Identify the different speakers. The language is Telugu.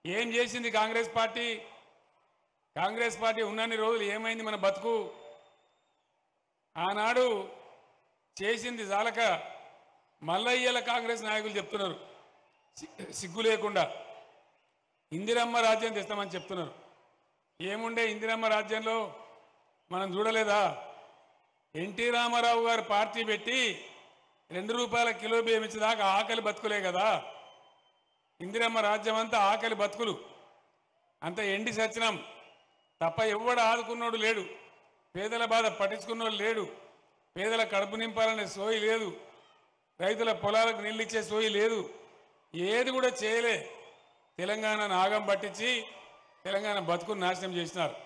Speaker 1: ఏం చేసింది కాంగ్రెస్ పార్టీ కాంగ్రెస్ పార్టీ ఉన్నన్ని రోజులు ఏమైంది మన బతుకు ఆనాడు చేసింది జాలక మల్లయ్యల కాంగ్రెస్ నాయకులు చెప్తున్నారు సి- సిగ్గు లేకుండా ఇందిరమ్మ రాజ్యం తెస్తామని చెప్తున్నారు ఏముండే ఇందిరమ్మ రాజ్యంలో మనం చూడలేదా ఎన్టీ రామారావు గారు పార్టీ పెట్టి రెండు రూపాయల కిలో బియ్యం ఇచ్చేదాకా ఆకలి బతుకులే కదా ఇందిరమ్మ రాజ్యం అంతా ఆకలి బతుకులు అంత ఎండి సచ్చినాం తప్ప ఎవడు ఆదుకున్నోడు లేడు పేదల బాధ పట్టించుకున్నోడు లేడు పేదల కడుపు నింపాలనే సోయి లేదు రైతుల పొలాలకు నీళ్ళు ఇచ్చే సోయి లేదు ఏది కూడా చేయలే తెలంగాణ నాగం పట్టించి తెలంగాణ బతుకుని నాశనం చేసినారు